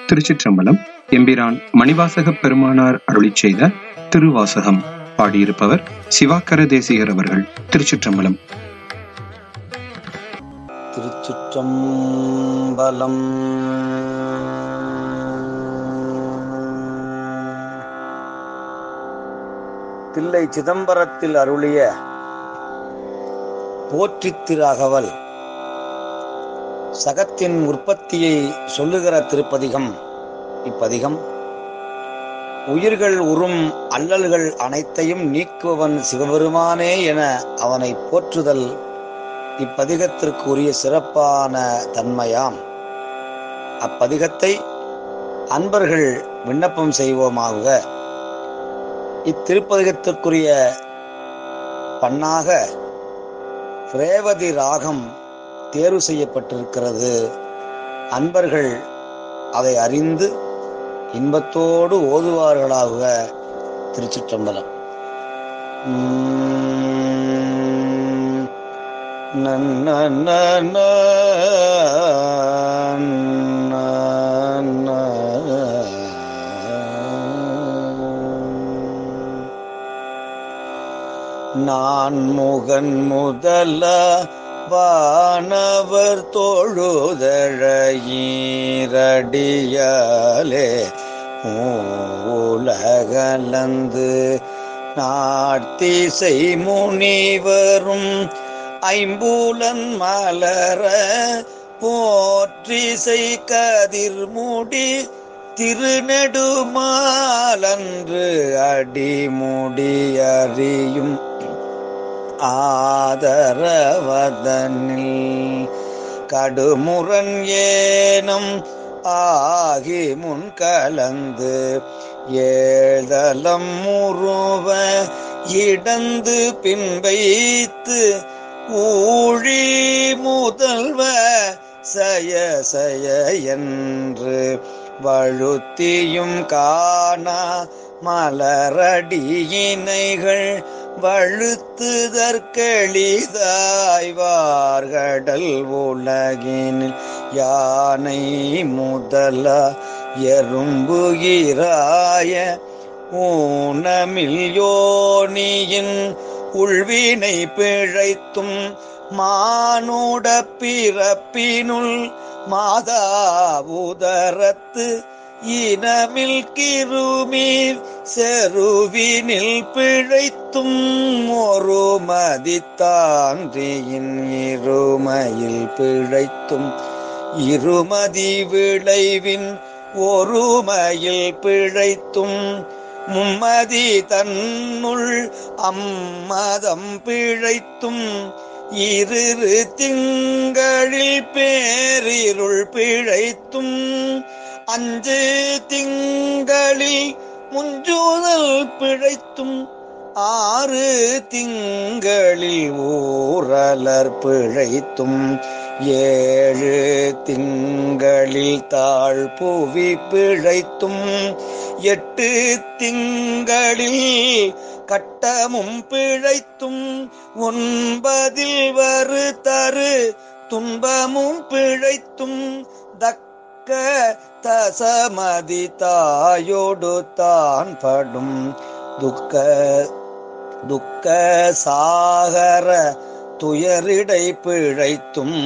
திருச்சிற்றம்பலம் எம்பிரான் மணிவாசக பெருமானார் அருளிச் செய்த திருவாசகம் பாடியிருப்பவர் சிவாக்கர தேசிகர் அவர்கள் திருச்சிற்றம்பலம் திருச்சிற்றம்பலம் தில்லை சிதம்பரத்தில் அருளிய போற்றித் திரு அகவல் சகத்தின் உற்பத்தியை சொல்லுகிற திருப்பதிகம் இப்பதிகம் உயிர்கள் உறும் அல்லல்கள் அனைத்தையும் நீக்குவன் சிவபெருமானே என அவனை போற்றுதல் இப்பதிகத்திற்கு உரிய சிறப்பான தன்மையாம் அப்பதிகத்தை அன்பர்கள் விண்ணப்பம் செய்வோமாக இத்திருப்பதிகத்திற்குரிய பண்ணாக ரேவதி ராகம் தேர்வு செய்யப்பட்டிருக்கிறது அன்பர்கள் அதை அறிந்து இன்பத்தோடு ஓதுவார்களாக திருச்சிற்றம்பலம் உம் நன்ன நன்ன நான் முகன் முதல வானவர் தொழுதழீரடியாலே உலகலந்து நாட்டிசை முனிவரும் ஐம்பூலன் மலர போற்றிசை கதிர்முடி திருநெடுமாலன்று அடிமுடி அறியும் ஆதரவதனில் கடுமுரண் ஏனம் ஆகி முன் கலந்து ஏதலம் முருவ இடந்து பின் வைத்து ஊழி முதல்வ சய சய என்று வழுத்தியும் காணா மலரடியினைகள் வழுத்துதற்கெளிதாய்வார்கடல் உலகினில் யானை முதல எறும்புகிறாய ஊனமில் யோனியின் உள்வினை பிழைத்தும் மானுட பிறப்பினுள் மாதா உதரத்து இனமில் கிருமீர் செருவினில் பிழைத்தும் ஒரு மதித்தான்றியின் இருமையில் பிழைத்தும் இருமதி விளைவின் ஒருமையில் பிழைத்தும் மும்மதி தன்னுள் அம்மதம் பிழைத்தும் இரு திங்களில் பேரிருள் பிழைத்தும் அஞ்சு திங்களில் முஞ்சுதல் பிழைத்தும் ஆறு திங்களில் ஊரலர் பிழைத்தும் ஏழு திங்களில் தாழ் புவி பிழைத்தும் எட்டு திங்களில் கட்டமும் பிழைத்தும் ஒன்பதில் வரு தரு துன்பமும் பிழைத்தும் தக்க தசமதி தாயோடு தான் படும் துக்க துக்க சாகர துயரிடை பிழைத்தும்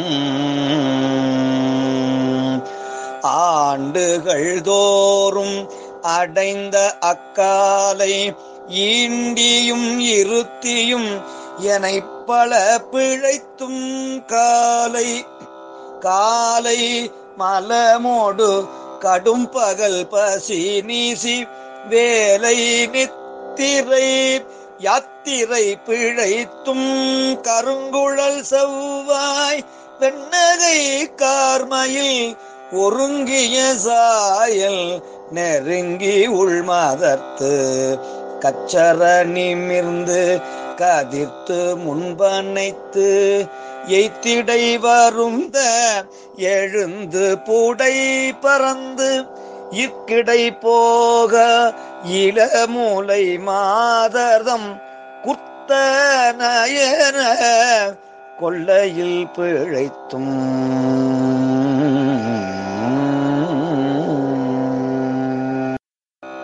ஆண்டுகள் தோறும் அடைந்த அக்காலை ஈண்டியும் இருத்தியும் எனை பல பிழைத்தும் காலை காலை மலமோடு கடும் பகல் பசி நீசி வேலை நித்திரை யாத்திரை பிழைத்தும் கருங்குழல் செவ்வாய் வெண்ணகை கார்மையில் ஒருங்கிய சாயல் நெருங்கி உள்மதர்த்து கச்சர நிமிர்ந்து கதிர்த்து முன்பனைத்து எய்த்திடை வருந்த எழுந்து பூடை பறந்து இற்கிடை போக இளமூலை மாதர்தம் குர்த்த நயன கொள்ளையில் பிழைத்தும்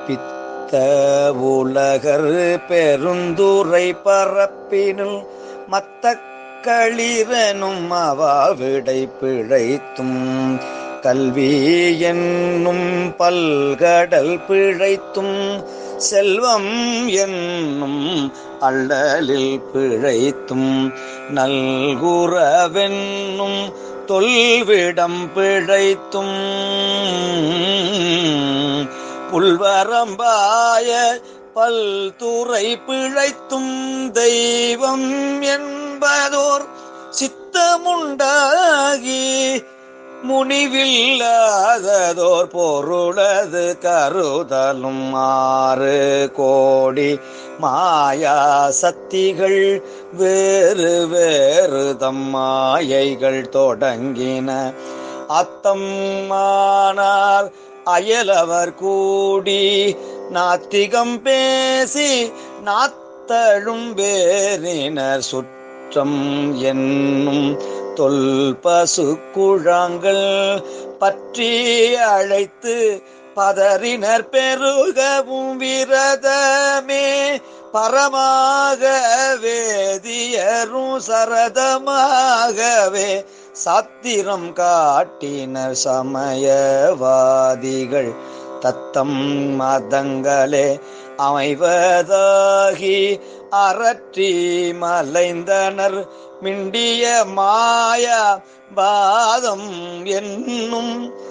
பித்த உலகர் பெருந்துரை பரப்பினுள் மத்த களிரனும் அவாவிடை பிழைத்தும் கல்வி என்னும் பல்கடல் பிழைத்தும் செல்வம் என்னும் அள்ளலில் பிழைத்தும் நல்குறவென்னும் தொல்விடம் பிழைத்தும் புல்வரம்பாய பல்துறை பிழைத்தும் தெய்வம் என்பதோர் சித்தமுண்டாகி முனிவில்லாததோர் பொருளது கருதலும் ஆறு கோடி மாயா சக்திகள் வேறு வேறு தம் மாயைகள் தொடங்கின அத்தம்மானார் அயலவர் கூடி நாத்திகம் பேசி நாத்தழும் வேறினர் சுற்றம் என்னும் தொல் பசு குழாங்கள் பற்றி அழைத்து பதறினர் பெருகவும் விரதமே பரமாக வேதியரும் சரதமாகவே சாத்திரம் காட்டினர் சமயவாதிகள் தத்தம் மதங்களே அமைவதாகி அறற்றி மலைந்தனர் மிண்டிய மாயா பாதம் என்னும்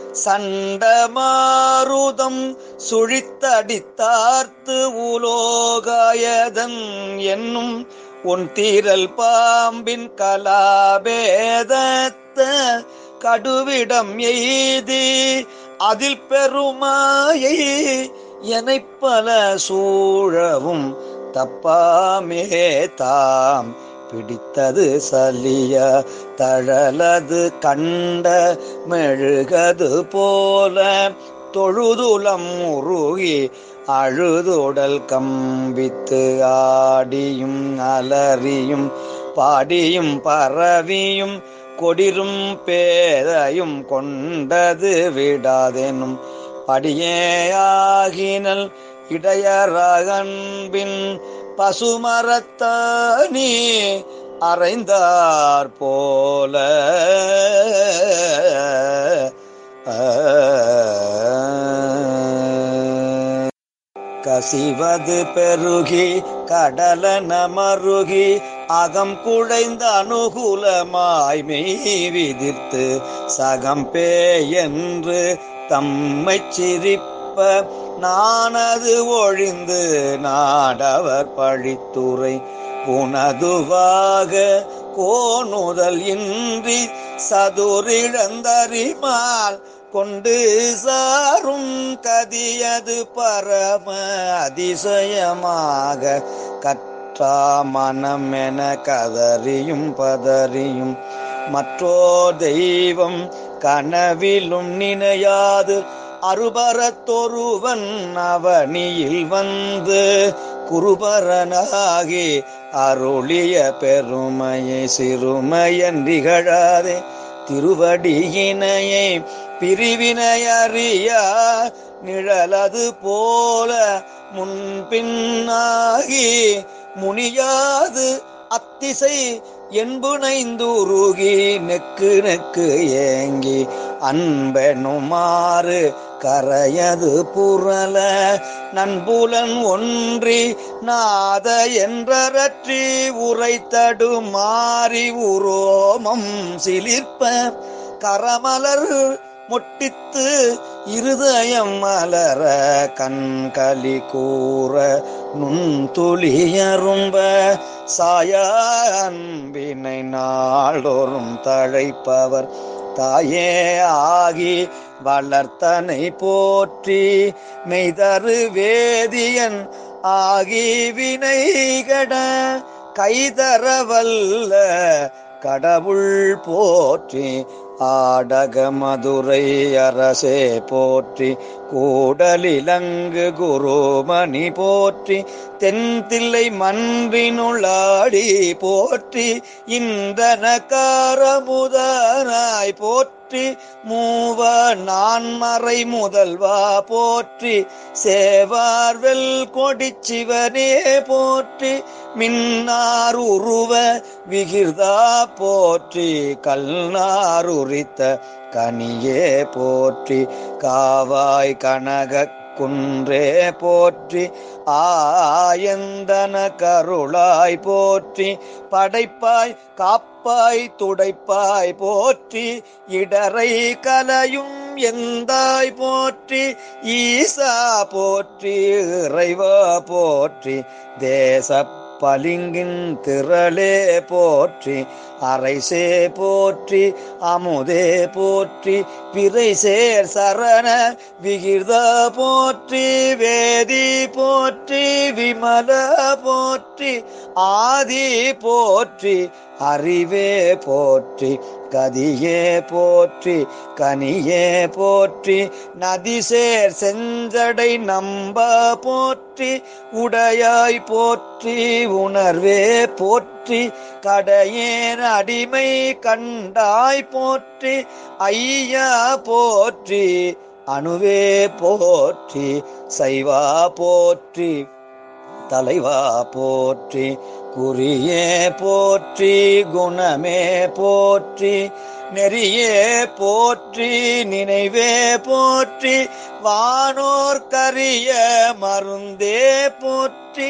சண்டமாருதம் சுழித்தடித்தார்த்து உலோகாயதன் என்னும் உன் தீரல் பாம்பின் கலாபேதத்த கடுவிடம் எய்தி அதில் பெருமாயை எனைப் பல சூழவும் தப்பாமே தாம் பிடித்தது சலிய தழலது கண்ட மெழுகது போல தொழுதுலம் உருகி அழுதுடல் கம்பித்து ஆடியும் அலறியும் பாடியும் பரவியும் கொடிரும் பேதையும் கொண்டது விடாதெனும் படியேயாகினல் இடையரகன்பின் பசுமரத்தானி அறைந்தார் போல கசிவது பெருகி கடலன மருகி அகம் குழைந்த அனுகூலமாய் மெய் விதிர்த்து சகம்பே என்று தம்மை சிரிப்ப நானது ஒழிந்து நாடவர் பழித்துறை உனதுவாக கோணுதல் இன்றி சதுரிழந்தறிமால் கொண்டு சாரும் கதியது பரம அதிசயமாக கற்றா மனம் என கதறியும் பதறியும் மற்றோ தெய்வம் கனவிலும் நினையாது அருபரத்தொருவன் அவனியில் வந்து குருபரனாகி அருளிய பெருமையை சிறுமையன் திகழாதே திருவடியினையை பிரிவினையறியா நிழலது போல முன்பின்னாகி முனியாது அத்திசை என்புனைந்துருகி நெக்கு நெக்கு ஏங்கி அன்பெனுமாறு கரையது புரள நண்புலன் ஒன்றி நாத என்றரற்றி உரைத்தடு மாறி உரோமம் சிலிர்ப்ப கரமலர் முட்டித்து இருதயம் மலர கண்களி கூற நுண்துளியரும்ப சாய அன்பினை நாளொரும் தழைப்பவர் தாயே ஆகி வளர்த்தனை போற்றி மெய்தரு வேதியன் ஆகி வினைகட கைதரவல்ல கடவுள் போற்றி ஆடக மதுரை அரசே போற்றி கூடலிலங்கு குருமணி போற்றி தென்தில்லை மன்றினுளாடி போற்றி இந்தனக்காரமுதனாய் போற்றி மூவ நான்மறை முதல்வா போற்றி சேவார்வெல் கொடிச்சிவனே போற்றி மின்னார் உருவ விகிர்தா போற்றி கல்நார் உரித்த கனியே போற்றி காவாய் கனக குன்றே போற்றி ஆயந்தன கருளாய் போற்றி படைப்பாய் காப்பாய் துடைப்பாய் போற்றி இடரை கலையும் எந்தாய் போற்றி ஈசா போற்றி இறைவா போற்றி தேச பளிங்கின் திரளே போற்றி அரைசே போற்றி அமுதே போற்றி பிறை சேர் சரண விகிர்த போற்றி வேதி போற்றி விமல போற்றி ஆதி போற்றி அறிவே போற்றி கதியே போற்றி கனியே போற்றி நதிசேர் செஞ்சடை நம்ப போற்றி உடையாய் போற்றி உணர்வே போற்றி கடையேன் அடிமை கண்டாய் போற்றி ஐயா போற்றி அணுவே போற்றி சைவா போற்றி தலைவா போற்றி குறியே போற்றி குணமே போற்றி நெறியே போற்றி நினைவே போற்றி வானோர்க்கரிய மருந்தே போற்றி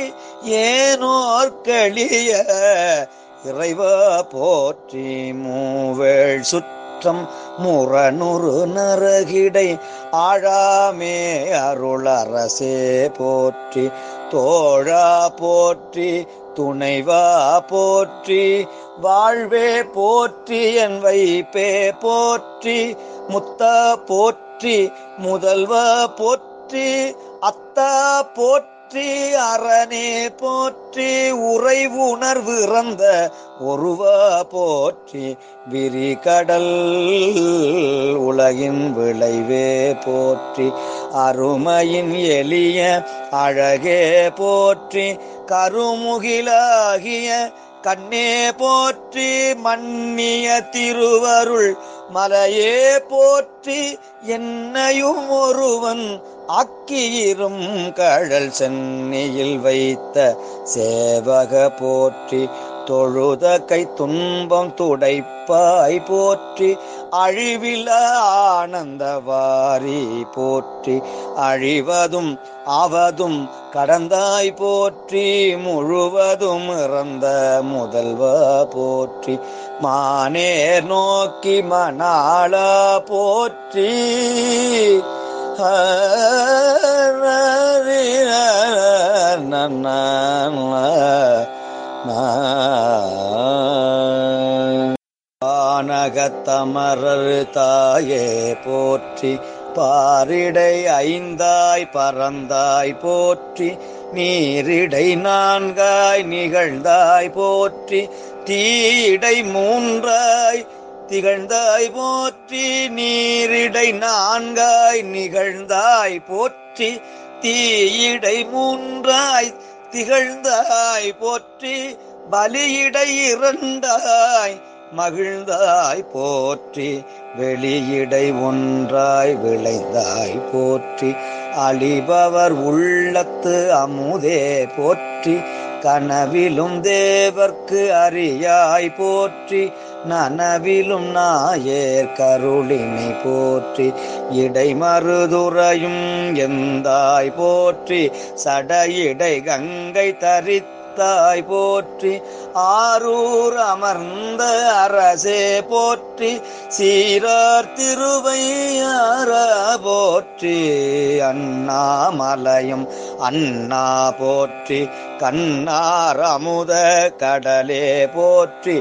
ஏனோர்களிய இறைவ போற்றி மூவேள் சுற்றம் முரணுறு நரகிடை ஆழாமே அருளரசே போற்றி தோழா போற்றி துணைவா போற்றி வாழ்வே போற்றி என் வைப்பே போற்றி முத்த போற்றி முதல்வ போற்றி அத்தா போற்றி அரணே போற்றி உறைவுணர்வு இறந்த ஒருவ போற்றி விரிகடல் உலகின் விளைவே போற்றி அருமையின் எளிய அழகே போற்றி கருமுகிலாகிய கண்ணே போற்றி மன்னிய திருவருள் மலையே போற்றி என்னையும் ஒருவன் அக்கியிரும் கழல் சென்னியில் வைத்த சேவக போற்றி தொழுத கை துன்பம் துடைப்பாய் போற்றி அழிவில ஆனந்தவாரி போற்றி அழிவதும் அவதும் கடந்தாய் போற்றி முழுவதும் இறந்த முதல்வ போற்றி மானேர் நோக்கி மணாளா போற்றி வானகத்தமரர் தாயே போற்றி பாரிடை ஐந்தாய் பறந்தாய் போற்றி நீரிடை நான்காய் நிகழ்ந்தாய் போற்றி தீடை மூன்றாய் திகழ்ந்தாய் போற்றி நீரிடை நான்காய் நிகழ்ந்தாய் போற்றி தீயிடை மூன்றாய் திகழ்ந்தாய் போற்றி பலியிடை இரண்டாய் மகிழ்ந்தாய் போற்றி வெளியிடை ஒன்றாய் விளைந்தாய் போற்றி அழிபவர் உள்ளத்து அமுதே போற்றி கனவிலும் தேவர்க்கு அறியாய் போற்றி நனவிலும் நாயேர் கருளினை போற்றி இடைமருதுரையும் எந்தாய் போற்றி சடையிடை கங்கை தரித்தாய் போற்றி ஆரூர் அமர்ந்த அரசே போற்றி சீரார் திருவையார போற்றி அண்ணாமலையும் அண்ணா போற்றி கண்ணார் அமுத கடலே போற்றி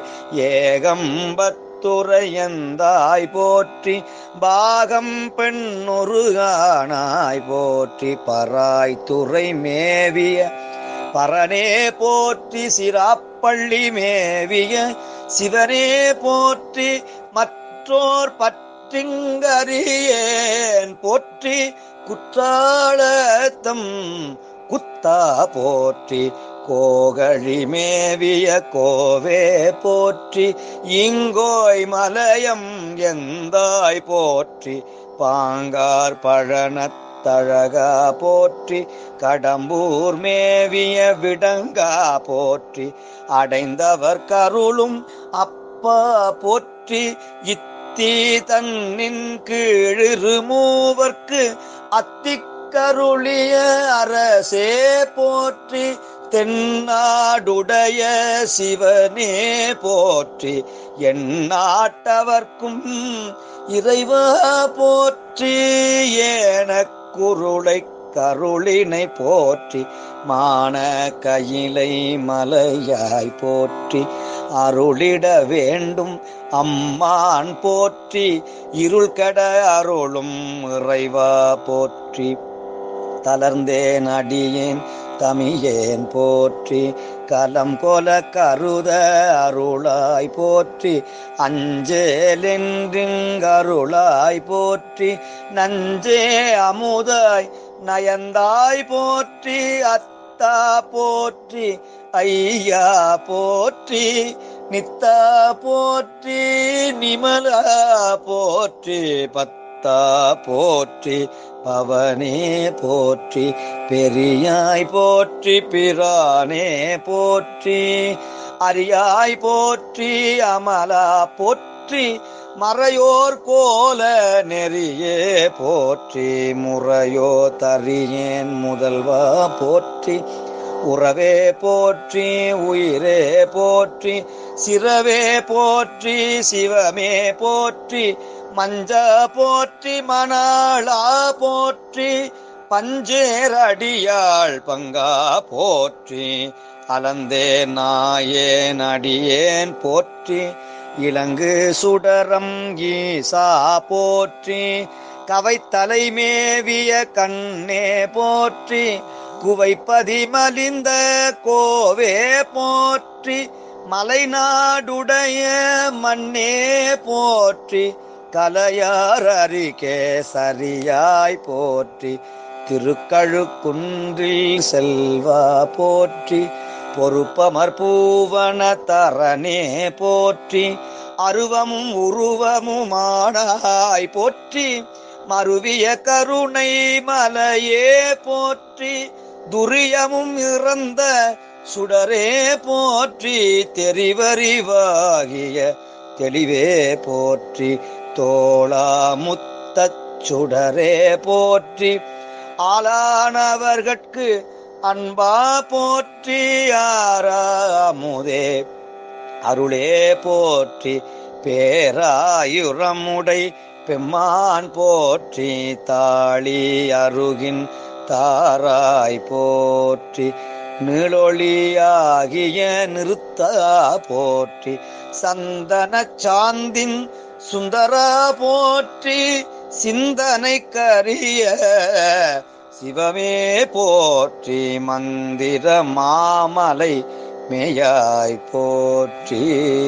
ஏகம்பத்துரையந்தாய் போற்றி பாகம் பெண்ணுருகானாய் போற்றி பராய் துறை மேவிய பரனே போற்றி சிராப்பள்ளி மேவிய சிவனே போற்றி மற்ற மற்றோர் பற்றிங்கறியேன் போற்றி குற்றாலத்தம் குத்தா போற்றி கோகழி மேவிய கோவே போற்றி இங்கோய் மலயம் எந்தாய் போற்றி பாங்கார் பழனத்தழகா போற்றி கடம்பூர் மேவிய விடங்கா போற்றி அடைந்தவர் கருளும் அப்பா போற்றி இத்தி தன்னின் கீழிரு மூவர்க்கு அத்திக்கருளிய அரசே போற்றி தென்னாடுடைய சிவனே போற்றி என் நாட்டவர்க்கும் இறைவா போற்றி ஏன குருளை கருளினை போற்றி மான கையிலை மலையாய் போற்றி அருளிட வேண்டும் அம்மான் போற்றி இருள் கட அருளும் இறைவா போற்றி தளர்ந்தேன் அடியேன் தமியேன் போற்றி கலம் கொல கருத அருளாய் போற்றி அஞ்சேலென்றிங்கருளாய் போற்றி நஞ்சே அமுதாய் நயந்தாய் போற்றி அத்தா போற்றி ஐயா போற்றி நித்தா போற்றி நிமலா போற்றி பத்தா போற்றி பவனே போற்றி பெரியாய் போற்றி பிரானே போற்றி அரியாய் போற்றி அமலா போற்றி மறையோர் கோல நெறியே போற்றி முறையோ தரியேன் முதல்வா போற்றி உறவே போற்றி உயிரே போற்றி சிறவே போற்றி சிவமே போற்றி மஞ்ச போற்றி மணாளா போற்றி பஞ்சேரடியாள் பங்கா போற்றி அலந்தே நாயேன் அடியேன் போற்றி இலங்கு சுடரம் ஈசா போற்றி கவைத்தலை மேவிய கண்ணே போற்றி குவைப்பதி மலிந்த கோவே போற்றி மலைநாடுடைய மண்ணே போற்றி கலையார் அரிகே சரியாய் போற்றி திருக்கழுக்குன்றில் செல்வா போற்றி பொறுப்பமர் பூவன தரனே போற்றி அருவமும் உருவமுமானாய் போற்றி மருவிய கருணை மலையே போற்றி துரியமும் இறந்த சுடரே போற்றி தெரிவறிவாகிய தெளிவே போற்றி தோளா முத்தச் சுடரே போற்றி ஆளானவர்கட்கு அன்பா போற்றி ஆறாமுதே அருளே போற்றி பேராயுரமுடை பெம்மான் போற்றி தாளி அருகின் தாராய் போற்றி நீளொளியாகிய நிறுத்தா போற்றி சந்தன சாந்தின் சுந்தரா போற்றி சிந்தனை கரிய சிவமே போற்றி மந்திர மாமலை மேயாய் போற்றி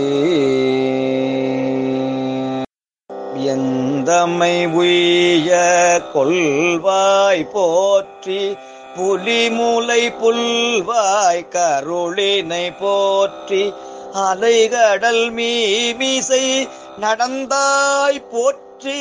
எந்தமை உய்ய கொள்வாய் போற்றி புலிமுலை புல்வாய் கருளினை போற்றி அலைகடல் மீமிசை நடந்தாய் போற்றி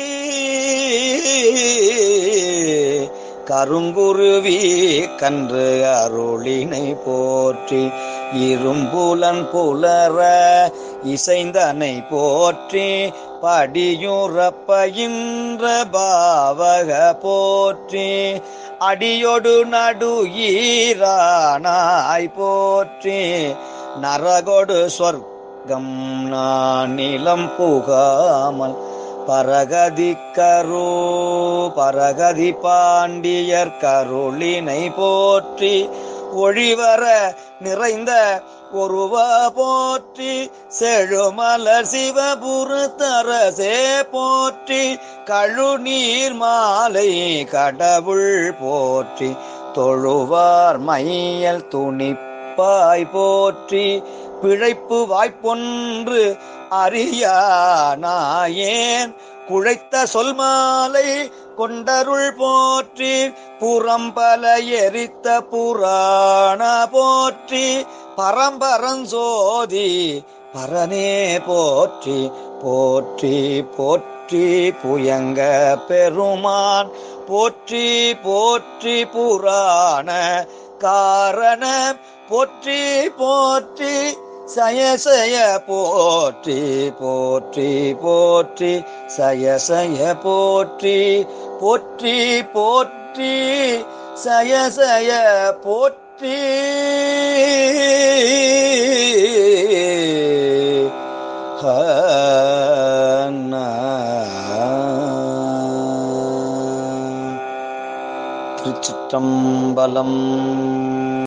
கருங்குருவி கன்று அருளினை போற்றி இரும்புலன் புலர இசைந்தனை போற்றி படியுறப்பயின்ற பாவக போற்றி அடியொடு நடு ஈரானாய் போற்றி நரகொடு சொர்க்கம் நான் நிலம் புகாமல் பரகதி கரு பரகதி பாண்டியர் கருளினை போற்றி ஒழிவர நிறைந்த ஒருவ போற்றி செழுமலர் சிவபுரத்தரசே போற்றி கழுநீர் மாலை கடவுள் போற்றி தொழுவார் மையல் துணிப்பாய் போற்றி பிழைப்பு வாய்ப்பொன்று அறியானாயேன் குழைத்த சொல் மாலை கொண்டருள் போற்றி புறம்பல எரித்த புராண போற்றி பரம்பரஞ்சோதி பரனே போற்றி போற்றி போற்றி புயங்க பெருமான் போற்றி போற்றி புராண காரண போற்றி போற்றி சயசய போற்றி போற்றி போற்றி சயசய போற்றி போற்றி போற்றி சயசய போற்றி திருச்சிற்றம்பலம்